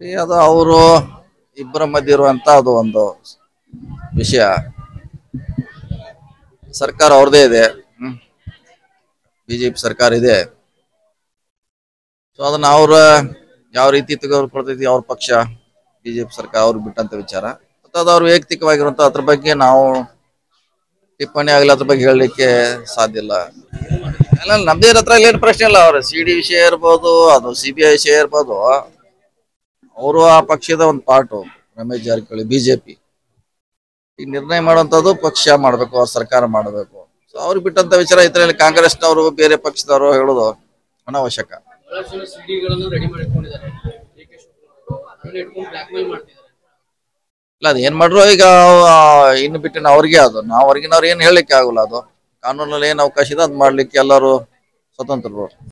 ಈ ಅದು ಅವರು ಇಬ್ಬರ ಮಧ್ಯೆ ಇರುವಂತ ಅದು ಒಂದು ವಿಷಯ ಸರ್ಕಾರ ಅವ್ರದೇ ಇದೆ ಬಿಜೆಪಿ ಸರ್ಕಾರ ಇದೆ ಸೊ ಅದನ್ನ ಅವ್ರ ಯಾವ ರೀತಿ ತೆಗೆದುಕೊಳ್ತೈತಿ ಅವ್ರ ಪಕ್ಷ ಬಿಜೆಪಿ ಸರ್ಕಾರ ಅವ್ರಿಗೆ ಬಿಟ್ಟಂತ ವಿಚಾರ ಮತ್ತು ಅದು ಅವ್ರ ವೈಯಕ್ತಿಕವಾಗಿರುವಂತ ಅದ್ರ ಬಗ್ಗೆ ನಾವು ಟಿಪ್ಪಣಿ ಆಗಲಿ ಅದ್ರ ಬಗ್ಗೆ ಹೇಳಲಿಕ್ಕೆ ಸಾಧ್ಯ ಇಲ್ಲ ಎಲ್ಲ ನಮ್ದೇ ಹತ್ರ ಏನು ಪ್ರಶ್ನೆ ಇಲ್ಲ ಅವ್ರ ಸಿ ಡಿ ವಿಷಯ ಇರ್ಬೋದು ಅದು ಸಿ ಬಿ ಐ ವಿಷಯ ಇರ್ಬೋದು ಅವರು ಆ ಪಕ್ಷದ ಒಂದು ಪಾರ್ಟು ರಮೇಶ್ ಜಾರಕಿಹೊಳಿ ಬಿಜೆಪಿ ಈಗ ನಿರ್ಣಯ ಮಾಡುವಂಥದ್ದು ಪಕ್ಷ ಮಾಡಬೇಕು ಅವ್ರ ಸರ್ಕಾರ ಮಾಡಬೇಕು ಸೊ ಅವ್ರಿಗೆ ಬಿಟ್ಟಂತ ವಿಚಾರ ಇದ್ರಲ್ಲಿ ಕಾಂಗ್ರೆಸ್ನವರು ಬೇರೆ ಪಕ್ಷದವರು ಹೇಳೋದು ಅನಾವಶ್ಯಕ ಬಹಳಷ್ಟು ಜನ ಸಿಡಿಗಳನ್ನು ರೆಡಿ ಮಾಡಿ ಇಟ್ಕೊಂಡಿದ್ದಾರೆ ಡಿ ಕೆ ಶಿವಕುಮಾರ್ ಇಟ್ಕೊಂಡು ಬ್ಲಾಕ್ ಮೇಲ್ ಮಾಡ್ತಿದ್ದಾರೆ ಇಲ್ಲ ಅದು ಏನ್ ಮಾಡ್ರು ಈಗ ಆ, ಇನ್ನು ಬಿಟ್ಟಿನ ಅವ್ರಿಗೆ ಅದು ನಾವು ಹೊರಗಿನವ್ರು ಏನ್ ಹೇಳಲಿಕ್ಕೆ ಆಗೋಲ್ಲ ಅದು ಕಾನೂನಲ್ಲಿ ಏನ್ ಅವಕಾಶ ಇದೆ ಅದ್ ಮಾಡ್ಲಿಕ್ಕೆ ಎಲ್ಲರೂ ಸ್ವತಂತ್ರರು